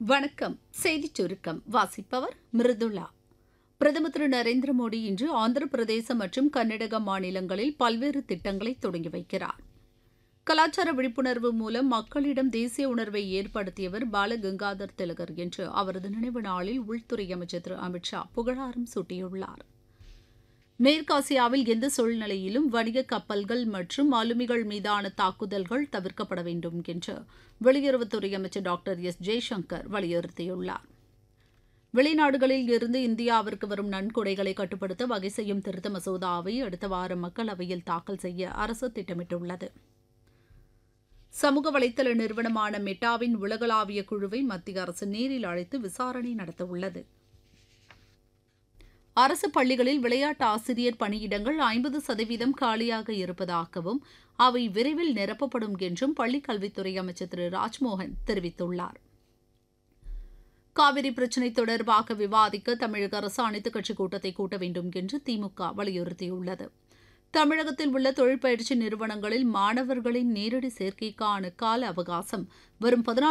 வணக்கம் செய்திச் சுருக்கம் வாசிப்பவர் மிருதுளா பிரதமர் திரு நரேந்திர மோடி இன்று ஆந்திர பிரதேசம் மற்றும் கர்நாடக மாநிலங்களில் பல்வேறு திட்டங்களை தொடங்கி வைக்கிறார் கலாச்சார விழிப்புணர்வு மூலம் மக்களிடம் தேசிய உணர்வை ஏற்படுத்தியவர் பாலகங்காதர் திலகர் என்று அவரது நினைவு நாளில் உள்துறை அமைச்சர் திரு அமித் ஷா புகழாரம் சூட்டியுள்ளார் மேற்காசியாவில் எந்த சூழ்நிலையிலும் வணிக கப்பல்கள் மற்றும் மாலுமிகள் மீதான தாக்குதல்கள் தவிர்க்கப்பட வேண்டும் என்று வெளியுறவுத்துறை அமைச்சர் டாக்டர் எஸ் ஜெய்சங்கர் வலியுறுத்தியுள்ளார் வெளிநாடுகளில் இருந்து இந்தியாவிற்கு வரும் நன்கொடைகளை கட்டுப்படுத்த வகை செய்யும் திருத்த மசோதாவை அடுத்த வாரம் மக்களவையில் தாக்கல் செய்ய அரசு திட்டமிட்டுள்ளது சமூக வலைதள நிறுவனமான மெட்டாவின் உலகளாவிய குழுவை மத்திய அரசு நேரில் அழைத்து விசாரணை நடத்தவுள்ளது அரசு பள்ளிகளில் விளையாட்டு ஆசிரியர் பணியிடங்கள் ஐம்பது சதவீதம் காலியாக இருப்பதாகவும் அவை விரைவில் நிரப்பப்படும் என்றும் பள்ளிக் கல்வித்துறை அமைச்சர் திரு ராஜ்மோகன் தெரிவித்துள்ளார் காவிரி பிரச்சினை தொடர்பாக விவாதிக்க தமிழக அரசு அனைத்துக் கட்சி கூட்டத்தை கூட்ட வேண்டும் என்று திமுக வலியுறுத்தியுள்ளது தமிழகத்தில் உள்ள தொழிற்பயிற்சி நிறுவனங்களில் மாணவர்களின் நேரடி சேர்க்கைக்கான கால அவகாசம் வரும் பதினான்கு